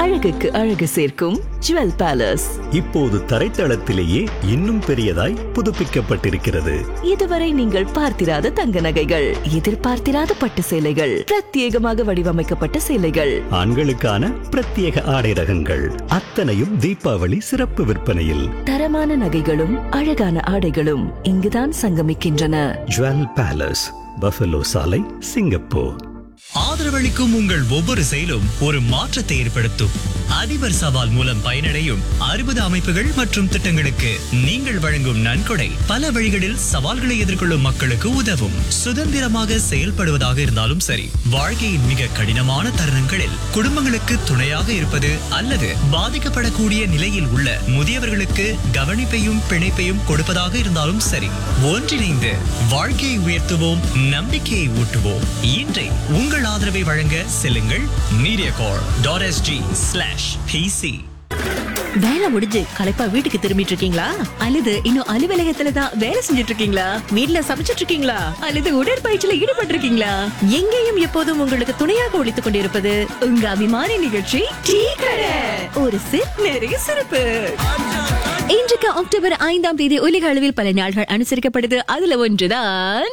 அழகுக்கு அழகு சேர்க்கும் ஜுவல் பேலஸ் இப்போது தரைத்தளத்திலேயே இன்னும் பெரியதாய் புதுப்பிக்கப்பட்டிருக்கிறது இதுவரை நீங்கள் பார்த்திராத தங்க நகைகள் எதிர்பார்த்திராத பட்டு சேலைகள் பிரத்யேகமாக வடிவமைக்கப்பட்ட சேலைகள் ஆண்களுக்கான பிரத்யேக ஆடை ரகங்கள் அத்தனையும் தீபாவளி சிறப்பு விற்பனையில் தரமான நகைகளும் அழகான ஆடைகளும் இங்குதான் சங்கமிக்கின்றன ஜுவல் பேலஸ் பஃபலோ சாலை சிங்கப்பூர் ஆதரவளிக்கும் உங்கள் ஒவ்வொரு செயலும் ஒரு மாற்றத்தை ஏற்படுத்தும் அதிபர் சவால் மூலம் பயனடையும் அறுபது அமைப்புகள் மற்றும் திட்டங்களுக்கு நீங்கள் வழங்கும் நன்கொடை பல வழிகளில் சவால்களை எதிர்கொள்ளும் மக்களுக்கு உதவும் சுதந்திரமாக செயல்படுவதாக இருந்தாலும் சரி வாழ்க்கையின் மிக கடினமான தருணங்களில் குடும்பங்களுக்கு துணையாக இருப்பது அல்லது பாதிக்கப்படக்கூடிய நிலையில் உள்ள முதியவர்களுக்கு கவனிப்பையும் பிணைப்பையும் கொடுப்பதாக இருந்தாலும் சரி ஒன்றிணைந்து வாழ்க்கையை உயர்த்துவோம் நம்பிக்கையை ஊட்டுவோம் இன்றை உங்கள் ஆதரவை வழங்க செல்லுங்கள் media car dot SG slash PC வேலை முடிஞ்சு களைப்பா வீட்டுக்கு திரும்பிட்டு இருக்கீங்களா அல்லது இன்னும் அலுவலகத்துல தான் வேலை செஞ்சுட்டு இருக்கீங்களா வீட்ல சமைச்சிட்டு இருக்கீங்களா அல்லது உடற்பயிற்சியில ஈடுபட்டு இருக்கீங்களா எங்கேயும் எப்போதும் உங்களுக்கு துணையாக ஒழித்துக் கொண்டிருப்பது உங்க அபிமான நிகழ்ச்சி டீ கடை ஒரு சிப் நிறைய சிறப்பு இன்றைக்கு அக்டோபர் ஐந்தாம் தேதி உலக அளவில் பல நாள்கள் அனுசரிக்கப்படுது அதுல ஒன்றுதான்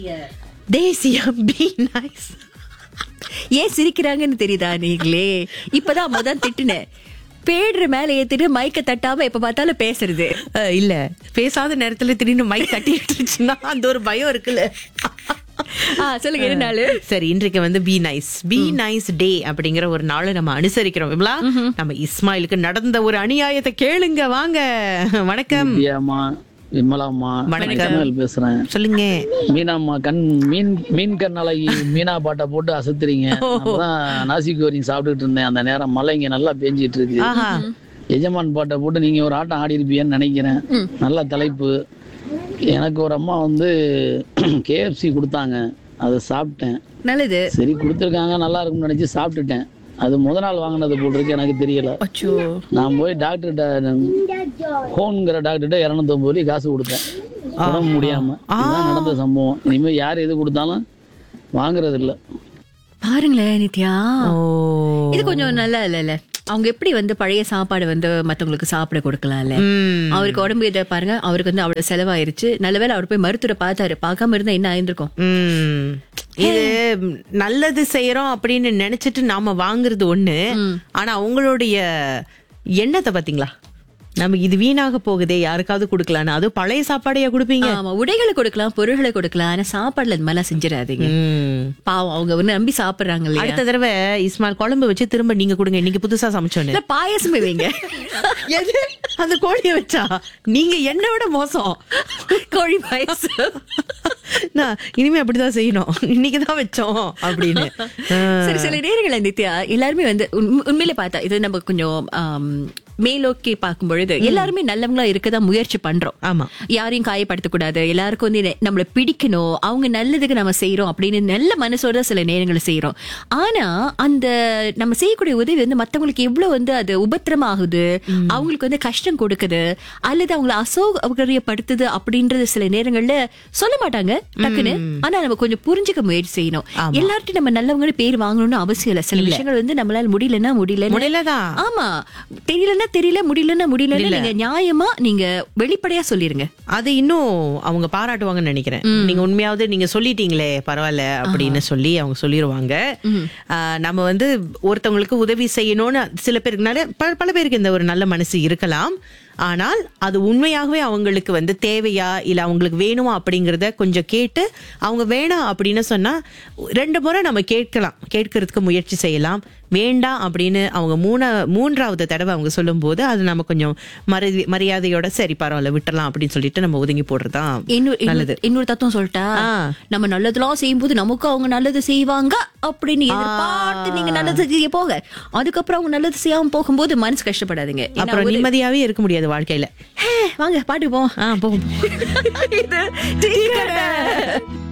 தேசிய பி நைஸ் ஏன் சிரிக்கிறாங்கன்னு தெரியுதா நீங்களே இப்பதான் முதல் திட்டுனேன் பேடுற மேல ஏத்திட்டு மைக்க தட்டாம எப்ப பார்த்தாலும் பேசுறது அஹ், இல்ல பேசாத நேரத்துல திடீர்னு மைக் தட்டிட்டுருச்சுன்னா அந்த ஒரு பயம் இருக்குல்ல ஆ, சொல்லுங்க என்ன நாளு சரி இன்றைக்கு வந்து be nice be nice day அப்படிங்கிற ஒரு நாளை நம்ம அனுசரிக்கிறோம் விமலா நம்ம இஸ்மாயிலுக்கு நடந்த ஒரு அநியாயத்தை கேளுங்க வாங்க வணக்கம் வித்யாம்மா விமலாம்மா வணக்கம். இஸ்மாயில் பேசுறேன் சொல்லுங்க மீனாம்மா கண் மீன் மீன் கண் அழகி மீனா பாட்டை போட்டு அசத்துறீங்க அப்பதான் நாசி கோரிங் சாப்பிட்டுட்டு இருந்தேன் அந்த நேரம் மழை இங்க நல்லா பேஞ்சிட்டு இருக்கு ஆஹா எஜமான் பாட்டை போட்டு நீங்க ஒரு ஆட்டம் ஆடி இருப்பீங்கன்னு நினைக்கிறேன் நல்ல தலைப்பு எனக்கு ஒரு அம்மா வந்து கேஎஃப்சி கொடுத்தாங்க அதை சாப்பிட்டேன் நல்லது சரி கொடுத்துருக்காங்க நல்லா இருக்கும்னு நினைச்சு சாப்பிட்டுட்டேன் அது முத நாள் வாங்கினது போல் இருக்கு எனக்கு தெரியல அச்சோ நான் போய் டாக்டர்கிட்ட ஹோன்ங்கிற டாக்டர்கிட்ட இரநூத்தொம்பது ரூபாய் காசு கொடுத்தேன் உடம்பு முடியாம இதுதான் நடந்த சம்பவம் இனிமே யார் எது கொடுத்தாலும் வாங்குறது இல்ல பாருங்களேன் நித்யா ஓ இது கொஞ்சம் நல்லா இல்ல இல்ல அவங்க எப்படி வந்து பழைய சாப்பாடு வந்து மத்தவங்களுக்கு சாப்பிட கொடுக்கலாம்ல ம். அவருக்கு உடம்பு இதை பாருங்க அவருக்கு வந்து அவ்வளவு செலவாயிருச்சு நல்லவேளை அவர் போய் மருத்துவரை பார்த்தாரு பார்க்காம இருந்தா என்ன ஆயிருந்திருக்கும் ம். இது நல்லது செய்யறோம் அப்படின்னு நினைச்சிட்டு நாம வாங்குறது ஒண்ணு ஆனா அவங்களுடைய எண்ணத்தை பாத்தீங்களா நமக்கு இது வீணாக போகுதே யாருக்காவது கொடுக்கலான்னு அது பழைய சாப்பாடையா கொடுப்பீங்க ஆமா உடைகளை கொடுக்கலாம் பொருள்களை கொடுக்கலாம் ஆனா சாப்பாடுல இந்த மாதிரிலாம் செஞ்சிடாதீங்க ம். பாவம் அவங்க வந்து நம்பி சாப்பிடுறாங்க இல்லையா அடுத்த தடவை இஸ்மாயில் குழம்பு வச்சு திரும்ப நீங்க கொடுங்க இன்னைக்கு புதுசா சமைச்சோன்னு இல்ல பாயாசமே வைங்க எது அந்த கோழியை வச்சா நீங்க என்ன விட மோசம் கோழி பாயாசம் நான் இனிமே அப்படிதான் செய்யணும் இன்னைக்குதான் வச்சோம் அப்படின்னு ஆ. சரி சில நேரங்கள் நித்யா எல்லாருமே வந்து உண்ம- உண்மையில பார்த்தா இது நம்ம கொஞ்சம் ஆம், மேலோக்கி பார்க்கும் பொழுது எல்லாருமே நல்லவங்களா இருக்கதான் முயற்சி பண்றோம் ஆமா யாரையும் காயப்படுத்தக் கூடாது எல்லாருக்கும் வந்து நெ- நம்மள பிடிக்கணும் அவங்க நல்லதுக்கு நம்ம செய்யறோம் அப்படின்னு நல்ல மனசோட சில நேரங்களை செய்யறோம் ஆனா அந்த நம்ம செய்யக்கூடிய உதவி வந்து மத்தவங்களுக்கு எவ்வளவு வந்து அது உபத்திரமா ஆகுது அவங்களுக்கு வந்து கஷ்டம் கொடுக்குது அல்லது அவங்களை அசௌகரியப்படுத்துது அப்படின்றது சில நேரங்கள்ல சொல்ல மாட்டாங்க டக்குன்னு ஆனா நம்ம கொஞ்சம் புரிஞ்சுக்க முயற்சி செய்யணும் எல்லார்ட்டும் நம்ம நல்லவங்கன்னு பேர் வாங்கணும்னு அவசியம் இல்ல சில விஷயங்கள் வந்து நம்மளால முடியலன்னா முடியல முடியலதான் ஆமா தெரியலன்னா தெரியல முடியலன்னா முடியலன்னா நீங்க நியாயமா நீங்க வெளிப்படையா சொல்லிருங்க அது இன்னும் அவங்க பாராட்டுவாங்கன்னு நினைக்கிறேன் நீங்க உண்மையாவது நீங்க சொல்லிட்டீங்களே பரவாயில்ல அப்படின்னு சொல்லி அவங்க சொல்லிடுவாங்க ஆஹ் நம்ம வந்து ஒருத்தவங்களுக்கு உதவி செய்யணும்னு சில பேருக்கு நிறைய பல- பல பேருக்கு இந்த ஒரு நல்ல மனசு இருக்கலாம் ஆனால் அது உண்மையாகவே அவங்களுக்கு வந்து தேவையா இல்ல அவங்களுக்கு வேணுமா அப்படிங்கறத கொஞ்சம் கேட்டு அவங்க வேணாம் அப்படின்னு சொன்னா ரெண்டு முறை நம்ம கேட்கலாம் கேட்கறதுக்கு முயற்சி செய்யலாம் வேண்டாம் அப்படின்னு அவங்க மூணா மூன்றாவது தடவை அவங்க சொல்லும்போது அது நம்ம கொஞ்சம் மரி மரியாதையோட சரி பரவாயில்ல விட்டுறலாம் அப்படின்னு சொல்லிட்டு நம்ம ஒதுங்கி போடுறதுதான் இன்னொரு நல்லது இன்னொரு- இன்னொரு தத்துவம் சொல்லிட்டா ஆ. நம்ம நல்லதெல்லாம் செய்யும்போது நமக்கு அவங்க நல்லது செய்வாங்க அப்படின்னு எதிர்பார்த்து நீங்க நல்லது செய்ய போக அதுக்கப்புறம் அவங்க நல்லது செய்யாம போகும்போது மனசு கஷ்டப்படாதீங்க ஏன்னா அப்புறம் ஒரு- நிம்மதியாவே இருக்க முடியாது வாழ்க்கையில ஹே, வாங்க பாட்டுக்கு போவோம் ஆ போகும் இது டீ கடை.